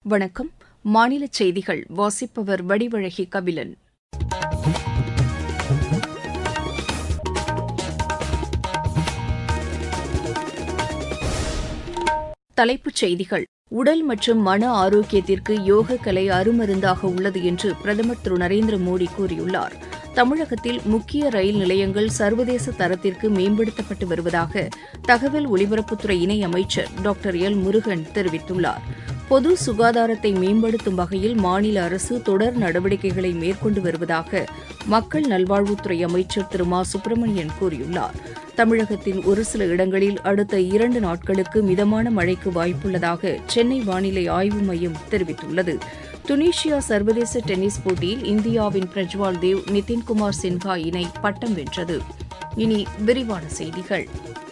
வணக்கம் மாநில செய்திகள் வாசிப்பவர் வடிவழகி கபிலன் தலைப்புச் செய்திகள் உடல் மற்றும் மன ஆரோக்கியத்திற்கு யோக கலை அருமருந்தாக உள்ளது என்று பிரதமர் திரு நரேந்திர மோடி கூறியுள்ளார் தமிழகத்தில் முக்கிய ரயில் நிலையங்கள் சர்வதேச தரத்திற்கு மேம்படுத்தப்பட்டு வருவதாக தகவல் ஒலிபரப்புத்துறை இணையமைச்சர் டாக்டர் எல் முருகன் தெரிவித்துள்ளார் பொது சுகாதாரத்தை மேம்படுத்தும் வகையில் மாநில அரசு தொடர் நடவடிக்கைகளை மேற்கொண்டு வருவதாக மக்கள் நல்வாழ்வுத்துறை அமைச்சர் திரு மா சுப்பிரமணியன் கூறியுள்ளார் தமிழகத்தின் ஒரு சில இடங்களில் அடுத்த இரண்டு நாட்களுக்கு மிதமான மழைக்கு வாய்ப்புள்ளதாக சென்னை வானிலை ஆய்வு மையம் தெரிவித்துள்ளது துனிஷியா சர்வதேச டென்னிஸ் போட்டியில் இந்தியாவின் பிரஜ்வால் தேவ் நிதின்குமார் சின்ஹா இணை பட்டம் வென்றது இனி விரிவான செய்திகள்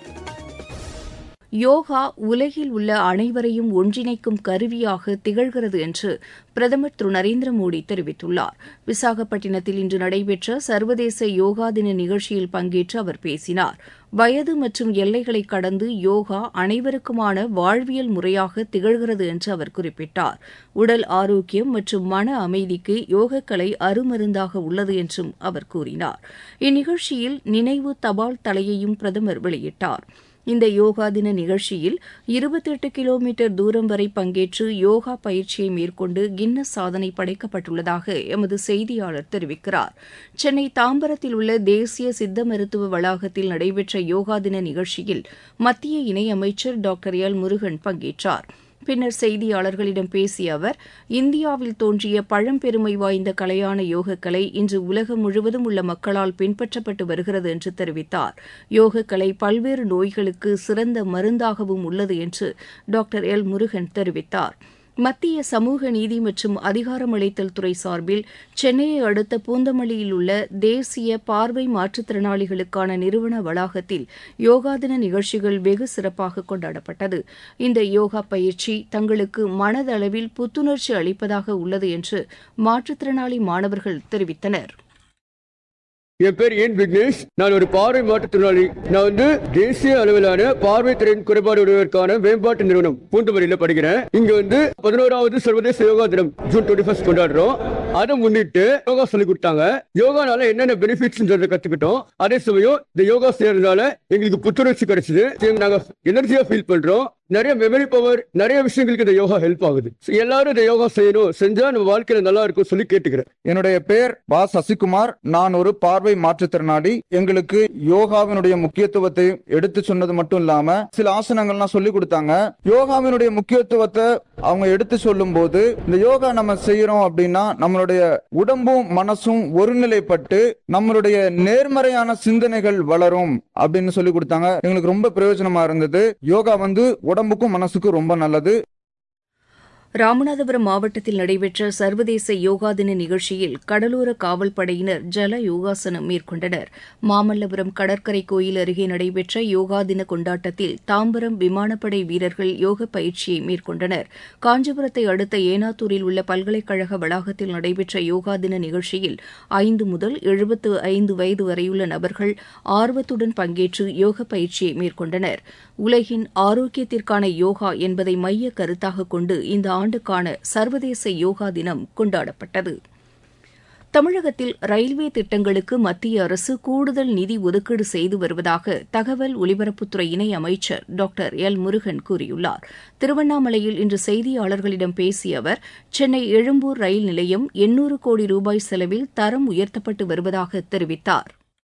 யோகா உலகில் உள்ள அனைவரையும் ஒன்றிணைக்கும் கருவியாக திகழ்கிறது என்று பிரதமர் திரு நரேந்திர மோடி தெரிவித்துள்ளார் விசாகப்பட்டினத்தில் இன்று நடைபெற்ற சர்வதேச யோகா தின நிகழ்ச்சியில் பங்கேற்று அவர் பேசினார் வயது மற்றும் எல்லைகளை கடந்து யோகா அனைவருக்குமான வாழ்வியல் முறையாக திகழ்கிறது என்று அவர் குறிப்பிட்டார் உடல் ஆரோக்கியம் மற்றும் மன அமைதிக்கு யோகக்கலை அருமருந்தாக உள்ளது என்றும் அவர் கூறினார் இந்நிகழ்ச்சியில் நினைவு தபால் தலையையும் பிரதமர் வெளியிட்டார் இந்த யோகா தின நிகழ்ச்சியில் இருபத்தெட்டு கிலோமீட்டர் தூரம் வரை பங்கேற்று யோகா பயிற்சியை மேற்கொண்டு கின்னஸ் சாதனை படைக்கப்பட்டுள்ளதாக எமது செய்தியாளர் தெரிவிக்கிறார் சென்னை தாம்பரத்தில் உள்ள தேசிய சித்த மருத்துவ வளாகத்தில் நடைபெற்ற யோகா தின நிகழ்ச்சியில் மத்திய இணையமைச்சர் டாக்டர் எல் முருகன் பங்கேற்றார் பின்னர் செய்தியாளர்களிடம் பேசிய அவர் இந்தியாவில் தோன்றிய பழம்பெருமை வாய்ந்த கலையான யோகக்கலை இன்று உலகம் முழுவதும் உள்ள மக்களால் பின்பற்றப்பட்டு வருகிறது என்று தெரிவித்தார் யோகக்கலை பல்வேறு நோய்களுக்கு சிறந்த மருந்தாகவும் உள்ளது என்று டாக்டர் எல் முருகன் தெரிவித்தார் மத்திய சமூக நீதி மற்றும் அதிகாரமளித்தல் துறை சார்பில் சென்னையை அடுத்த பூந்தமல்லியில் உள்ள தேசிய பார்வை மாற்றுத்திறனாளிகளுக்கான நிறுவன வளாகத்தில் யோகா தின நிகழ்ச்சிகள் வெகு சிறப்பாக கொண்டாடப்பட்டது இந்த யோகா பயிற்சி தங்களுக்கு மனதளவில் புத்துணர்ச்சி அளிப்பதாக உள்ளது என்று மாற்றுத்திறனாளி மாணவர்கள் தெரிவித்தனர் என் பேர் என் விக்னேஷ் நான் ஒரு பார்வை மாற்றுத்திறனாளி நான் வந்து தேசிய அளவிலான பார்வை திறன் குறைபாடு உடையவருக்கான மேம்பாட்டு நிறுவனம் பூந்தமல்லியில படிக்கிறேன் இங்க வந்து பதினோராவது சர்வதேச யோகா தினம் ஜூன் டுவெண்ட்டி ஃபர்ஸ்ட் கொண்டாடுறோம் அதை முன்னிட்டு யோகா சொல்லி கொடுத்தாங்க யோகானால என்னென்ன பெனிஃபிட்ஸ் கத்துக்கிட்டோம் அதே சமயம் இந்த யோகா செய்யறதுனால எங்களுக்கு புத்துணர்ச்சி கிடைச்சது நாங்க எனர்ஜியா ஃபீல் பண்றோம் நிறைய மெமரி பவர் நிறைய விஷயங்களுக்கு இந்த யோகா ஹெல்ப் ஆகுது எல்லாரும் இந்த யோகா செய்யணும் செஞ்சா நம்ம வாழ்க்கையில நல்லா இருக்கும் சொல்லி கேட்டுக்கிறேன் என்னுடைய பெயர் பா சசிகுமார் நான் ஒரு பார்வை மாற்றுத்திறனாளி எங்களுக்கு யோகாவினுடைய முக்கியத்துவத்தை எடுத்து சொன்னது மட்டும் இல்லாம சில ஆசனங்கள்லாம் சொல்லி கொடுத்தாங்க யோகாவினுடைய முக்கியத்துவத்தை அவங்க எடுத்து சொல்லும் போது இந்த யோகா நம்ம செய்யறோம் அப்படின்னா நம்மளுடைய உடம்பும் மனசும் ஒருநிலைப்பட்டு நம்மளுடைய நேர்மறையான சிந்தனைகள் வளரும் அப்படின்னு சொல்லி கொடுத்தாங்க எங்களுக்கு ரொம்ப பிரயோஜனமா இருந்தது யோகா வந்து உடம்புக்கும் மனசுக்கும் ரொம்ப நல்லது ராமநாதபுரம் மாவட்டத்தில் நடைபெற்ற சர்வதேச யோகா தின நிகழ்ச்சியில் கடலோர காவல்படையினர் ஜல யோகாசனம் மேற்கொண்டனர் மாமல்லபுரம் கடற்கரை கோயில் அருகே நடைபெற்ற யோகா தின கொண்டாட்டத்தில் தாம்பரம் விமானப்படை வீரர்கள் யோக பயிற்சியை மேற்கொண்டனர் காஞ்சிபுரத்தை அடுத்த ஏனாத்தூரில் உள்ள பல்கலைக்கழக வளாகத்தில் நடைபெற்ற யோகா தின நிகழ்ச்சியில் ஐந்து முதல் எழுபத்து ஐந்து வயது வரையுள்ள நபர்கள் ஆர்வத்துடன் பங்கேற்று யோக பயிற்சியை மேற்கொண்டனர் உலகின் ஆரோக்கியத்திற்கான யோகா என்பதை மைய கருத்தாக கொண்டு இந்த ஆண்டுக்கான சர்வதேச யோகா தினம் கொண்டாடப்பட்டது தமிழகத்தில் ரயில்வே திட்டங்களுக்கு மத்திய அரசு கூடுதல் நிதி ஒதுக்கீடு செய்து வருவதாக தகவல் ஒலிபரப்புத்துறை இணை அமைச்சர் டாக்டர் எல் முருகன் கூறியுள்ளார் திருவண்ணாமலையில் இன்று செய்தியாளர்களிடம் பேசிய அவர் சென்னை எழும்பூர் ரயில் நிலையம் எண்ணூறு கோடி ரூபாய் செலவில் தரம் உயர்த்தப்பட்டு வருவதாக தெரிவித்தார்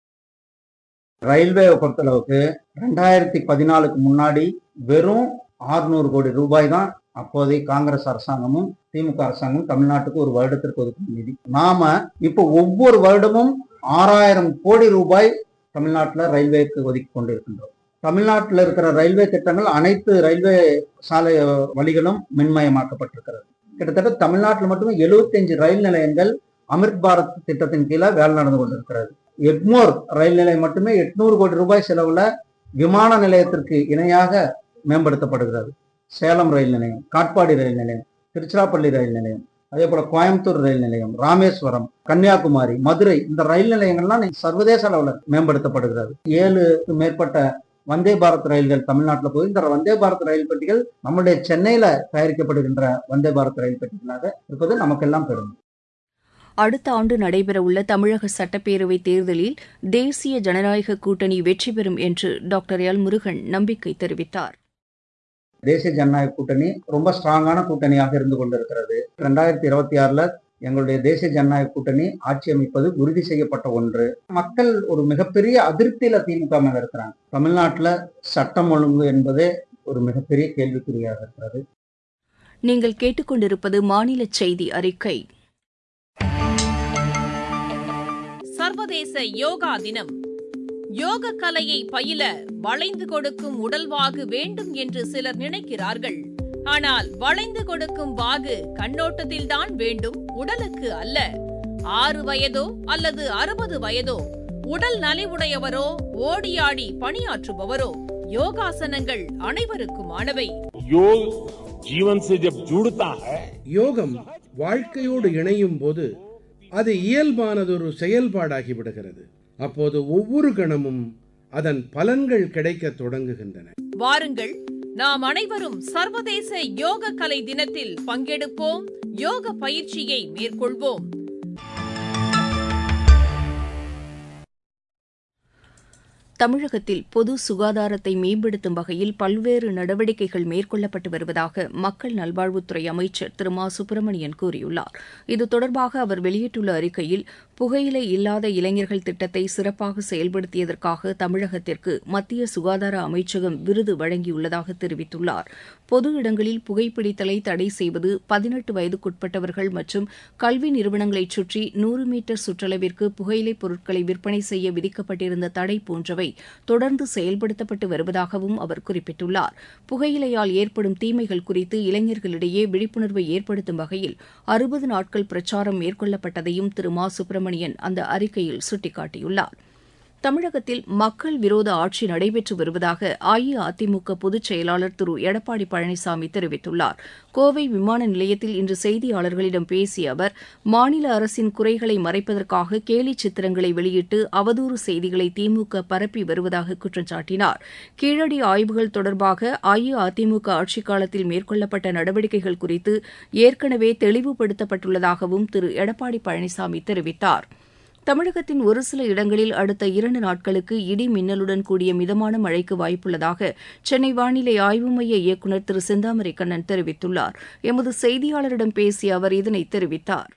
ரயில்வேவை பொறுத்தளவுக்கு ரெண்டாயிரத்தி பதினாலுக்கு முன்னாடி வெறும் ஆறுநூறு கோடி ரூபாய் தான் அப்போதைய காங்கிரஸ் அரசாங்கமும் திமுக அரசாங்கமும் தமிழ்நாட்டுக்கு ஒரு வருடத்திற்கு ஒதுக்கும் நிதி நாம இப்போ ஒவ்வொரு வருடமும் ஆறாயிரம் கோடி ரூபாய் தமிழ்நாட்டில் ரயில்வேக்கு ஒதுக்கி கொண்டிருக்கின்றோம் தமிழ்நாட்டில் இருக்கிற ரயில்வே திட்டங்கள் அனைத்து ரயில்வே சாலை வழிகளும் மின்மயமாக்கப்பட்டிருக்கிறது கிட்டத்தட்ட தமிழ்நாட்டில் மட்டுமே எழுபத்தஞ்சு ரயில் நிலையங்கள் அமிர்த் பாரத் திட்டத்தின் கீழே வேலை நடந்து கொண்டிருக்கிறது எக்மோர் ரயில் நிலையம் மட்டுமே எட்நூறு கோடி ரூபாய் செலவுல விமான நிலையத்திற்கு இணையாக மேம்படுத்தப்படுகிறது சேலம் ரயில் நிலையம் காட்பாடி ரயில் நிலையம் திருச்சிராப்பள்ளி ரயில் நிலையம் அதே போல கோயம்புத்தூர் ரயில் நிலையம் ராமேஸ்வரம் கன்னியாகுமரி மதுரை இந்த ரயில் நிலையங்கள்லாம் சர்வதேச அளவில் மேம்படுத்தப்படுகிறது ஏழு மேற்பட்ட வந்தே பாரத் ரயில்கள் தமிழ்நாட்டில் போய் இந்த வந்தே பாரத் ரயில் பெட்டிகள் நம்முடைய சென்னையில தயாரிக்கப்படுகின்ற வந்தே பாரத் ரயில் பெட்டிகளாக இருப்பது நமக்கெல்லாம் பெருமை அடுத்த ஆண்டு நடைபெறவுள்ள தமிழக சட்டப்பேரவைத் தேர்தலில் தேசிய ஜனநாயக கூட்டணி வெற்றி பெறும் என்று டாக்டர் எல் முருகன் நம்பிக்கை தெரிவித்தார் தேசிய ஜனநாயக கூட்டணி ரொம்ப ஸ்ட்ராங்கான கூட்டணியாக இருந்து கொண்டிருக்கிறது ரெண்டாயிரத்தி இருபத்தி ஆறுல எங்களுடைய தேசிய ஜனநாயக கூட்டணி ஆட்சி அமைப்பது உறுதி செய்யப்பட்ட ஒன்று மக்கள் ஒரு மிகப்பெரிய அதிருப்தியில திமுக மேல இருக்கிறாங்க தமிழ்நாட்டுல சட்டம் ஒழுங்கு என்பதே ஒரு மிகப்பெரிய கேள்விக்குறியாக இருக்கிறது நீங்கள் கேட்டுக்கொண்டிருப்பது மாநில செய்தி அறிக்கை சர்வதேச யோகா தினம் யோக கலையை பயில வளைந்து கொடுக்கும் உடல்வாகு வேண்டும் என்று சிலர் நினைக்கிறார்கள் ஆனால் வளைந்து கொடுக்கும் வாகு கண்ணோட்டத்தில்தான் வேண்டும் உடலுக்கு அல்ல ஆறு வயதோ அல்லது அறுபது வயதோ உடல் நலிவுடையவரோ ஓடியாடி பணியாற்றுபவரோ யோகாசனங்கள் அனைவருக்குமானவை योग जीवन से जब जुड़ता है யோகம் வாழ்க்கையோடு இணையும் போது அது இயல்பானதொரு செயல்பாடாகி விடுகிறது அப்போது ஒவ்வொரு கணமும் அதன் பலன்கள் கிடைக்கத் தொடங்குகின்றன வாருங்கள் நாம் அனைவரும் சர்வதேச யோக கலை தினத்தில் பங்கெடுப்போம் யோக பயிற்சியை மேற்கொள்வோம் தமிழகத்தில் பொது சுகாதாரத்தை மேம்படுத்தும் வகையில் பல்வேறு நடவடிக்கைகள் மேற்கொள்ளப்பட்டு வருவதாக மக்கள் நல்வாழ்வுத்துறை அமைச்சர் திரு மா சுப்பிரமணியன் கூறியுள்ளார் இது தொடர்பாக அவர் வெளியிட்டுள்ள அறிக்கையில் புகையிலை இல்லாத இளைஞர்கள் திட்டத்தை சிறப்பாக செயல்படுத்தியதற்காக தமிழகத்திற்கு மத்திய சுகாதார அமைச்சகம் விருது வழங்கியுள்ளதாக தெரிவித்துள்ளார் பொது இடங்களில் புகைப்பிடித்தலை தடை செய்வது பதினெட்டு வயதுக்குட்பட்டவர்கள் மற்றும் கல்வி நிறுவனங்களைச் சுற்றி நூறு மீட்டர் சுற்றளவிற்கு புகையிலைப் பொருட்களை விற்பனை செய்ய விதிக்கப்பட்டிருந்த தடை போன்றவை தொடர்ந்து செயல்படுத்தப்பட்டு வருவதாகவும் அவர் குறிப்பிட்டுள்ளார் புகையிலையால் ஏற்படும் தீமைகள் குறித்து இளைஞர்களிடையே விழிப்புணர்வை ஏற்படுத்தும் வகையில் அறுபது நாட்கள் பிரச்சாரம் மேற்கொள்ளப்பட்டதையும் திரு மா சுப்பிரமணியன் அந்த அறிக்கையில் சுட்டிக்காட்டியுள்ளார் தமிழகத்தில் மக்கள் விரோத ஆட்சி நடைபெற்று வருவதாக அஇஅதிமுக பொதுச் செயலாளர் திரு எடப்பாடி பழனிசாமி தெரிவித்துள்ளார் கோவை விமான நிலையத்தில் இன்று செய்தியாளர்களிடம் பேசிய அவர் மாநில அரசின் குறைகளை மறைப்பதற்காக கேலி சித்திரங்களை வெளியிட்டு அவதூறு செய்திகளை திமுக பரப்பி வருவதாக குற்றம் சாட்டினார் கீழடி ஆய்வுகள் தொடர்பாக அஇஅதிமுக ஆட்சிக் காலத்தில் மேற்கொள்ளப்பட்ட நடவடிக்கைகள் குறித்து ஏற்கனவே தெளிவுபடுத்தப்பட்டுள்ளதாகவும் திரு எடப்பாடி பழனிசாமி தெரிவித்தாா் தமிழகத்தின் ஒரு சில இடங்களில் அடுத்த இரண்டு நாட்களுக்கு இடி மின்னலுடன் கூடிய மிதமான மழைக்கு வாய்ப்புள்ளதாக சென்னை வானிலை ஆய்வு மைய இயக்குநர் திரு செந்தாமரை கண்ணன் தெரிவித்துள்ளார் எமது செய்தியாளரிடம் பேசிய அவர் இதனை தெரிவித்தார்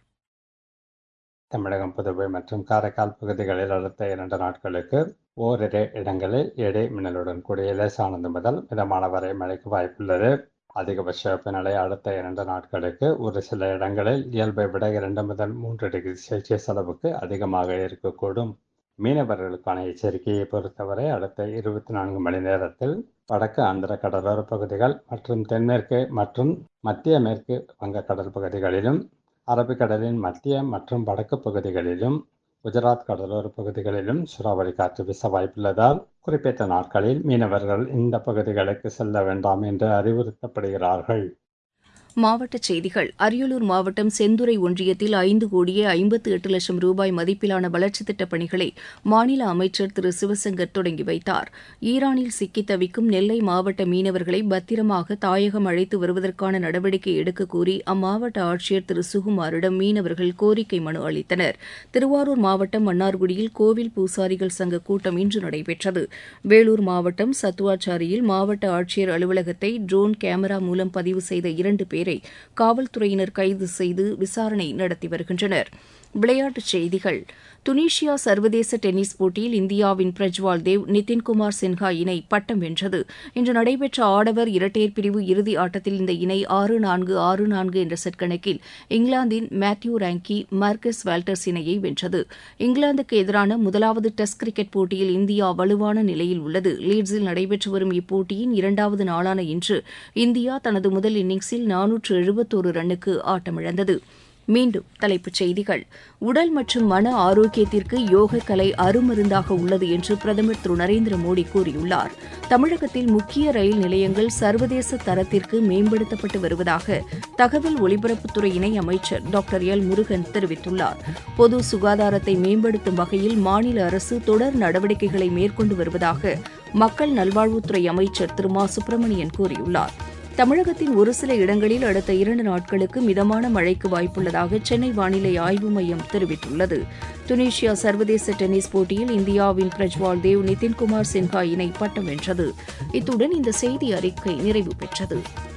தமிழகம் புதுவை மற்றும் காரைக்கால் பகுதிகளில் அடுத்த இரண்டு நாட்களுக்கு ஓரிரு இடங்களில் இடி மின்னலுடன் கூடிய லேசானது முதல் மிதமான வரை மழைக்கு வாய்ப்புள்ளது அதிகபட்ச வெப்பநிலை அடுத்த இரண்டு நாட்களுக்கு ஒரு சில இடங்களில் இயல்பை விட இரண்டு முதல் மூன்று டிகிரி செல்சியஸ் அளவுக்கு அதிகமாக இருக்கக்கூடும் மீனவர்களுக்கான எச்சரிக்கையை பொறுத்தவரை அடுத்த இருபத்தி நான்கு மணி நேரத்தில் வடக்கு ஆந்திர கடலோர பகுதிகள் மற்றும் தென்மேற்கு மற்றும் மத்திய மேற்கு வங்கக்கடல் பகுதிகளிலும் அரபிக்கடலின் மத்திய மற்றும் வடக்கு பகுதிகளிலும் குஜராத் கடலோர பகுதிகளிலும் சூறாவளி காற்று வீச வாய்ப்புள்ளதால் குறிப்பிட்ட நாட்களில் மீனவர்கள் இந்த பகுதிகளுக்கு செல்ல வேண்டாம் என்று அறிவுறுத்தப்படுகிறார்கள் மாவட்டச் செய்திகள் அரியலூர் மாவட்டம் செந்துறை ஒன்றியத்தில் ஐந்து கோடியே ஐம்பத்து எட்டு லட்சம் ரூபாய் மதிப்பிலான வளர்ச்சித் திட்டப் பணிகளை மாநில அமைச்சர் திரு சிவசங்கர் தொடங்கி வைத்தார் ஈரானில் சிக்கித் தவிக்கும் நெல்லை மாவட்ட மீனவர்களை பத்திரமாக தாயகம் அழைத்து வருவதற்கான நடவடிக்கை எடுக்க கோரி அம்மாவட்ட ஆட்சியர் திரு சுகுமாரிடம் மீனவர்கள் கோரிக்கை மனு அளித்தனர் திருவாரூர் மாவட்டம் மன்னார்குடியில் கோவில் பூசாரிகள் சங்க கூட்டம் இன்று நடைபெற்றது வேலூர் மாவட்டம் சத்துவாச்சாரியில் மாவட்ட ஆட்சியர் அலுவலகத்தை ட்ரோன் கேமரா மூலம் பதிவு செய்த இரண்டு பேர் பேரை காவல்துறையினர் கைது செய்து விசாரணை நடத்தி வருகின்றனர் விளையாட்டுச் செய்திகள் துனிஷியா சர்வதேச டென்னிஸ் போட்டியில் இந்தியாவின் பிரஜ்வால் தேவ் நிதின்குமார் சின்ஹா இணை பட்டம் வென்றது இன்று நடைபெற்ற ஆடவர் இரட்டையர் பிரிவு இறுதி ஆட்டத்தில் இந்த இணை ஆறு நான்கு ஆறு நான்கு என்ற செட் கணக்கில் இங்கிலாந்தின் மேத்யூ ராங்கி மார்க்கஸ் வால்டர்ஸ் இணையை வென்றது இங்கிலாந்துக்கு எதிரான முதலாவது டெஸ்ட் கிரிக்கெட் போட்டியில் இந்தியா வலுவான நிலையில் உள்ளது லீட்ஸில் நடைபெற்று வரும் இப்போட்டியின் இரண்டாவது நாளான இன்று இந்தியா தனது முதல் இன்னிங்ஸில் நானூற்று எழுபத்தோரு ரன்னுக்கு ஆட்டமிழந்தது மீண்டும் தலைப்புச் செய்திகள் உடல் மற்றும் மன ஆரோக்கியத்திற்கு யோக கலை அருமருந்தாக உள்ளது என்று பிரதமர் திரு நரேந்திர மோடி கூறியுள்ளார் தமிழகத்தில் முக்கிய ரயில் நிலையங்கள் சர்வதேச தரத்திற்கு மேம்படுத்தப்பட்டு வருவதாக தகவல் ஒலிபரப்புத்துறை இணை அமைச்சர் டாக்டர் எல் முருகன் தெரிவித்துள்ளார் பொது சுகாதாரத்தை மேம்படுத்தும் வகையில் மாநில அரசு தொடர் நடவடிக்கைகளை மேற்கொண்டு வருவதாக மக்கள் நல்வாழ்வுத்துறை அமைச்சர் திரு மா சுப்பிரமணியன் கூறியுள்ளார் தமிழகத்தின் ஒரு சில இடங்களில் அடுத்த இரண்டு நாட்களுக்கு மிதமான மழைக்கு வாய்ப்புள்ளதாக சென்னை வானிலை ஆய்வு மையம் தெரிவித்துள்ளது துனிஷியா சர்வதேச டென்னிஸ் போட்டியில் இந்தியாவின் பிரஜ்வால் தேவ் நிதின்குமார் சின்ஹா இணை பட்டம் வென்றது இத்துடன் இந்த செய்தி அறிக்கை நிறைவு பெற்றது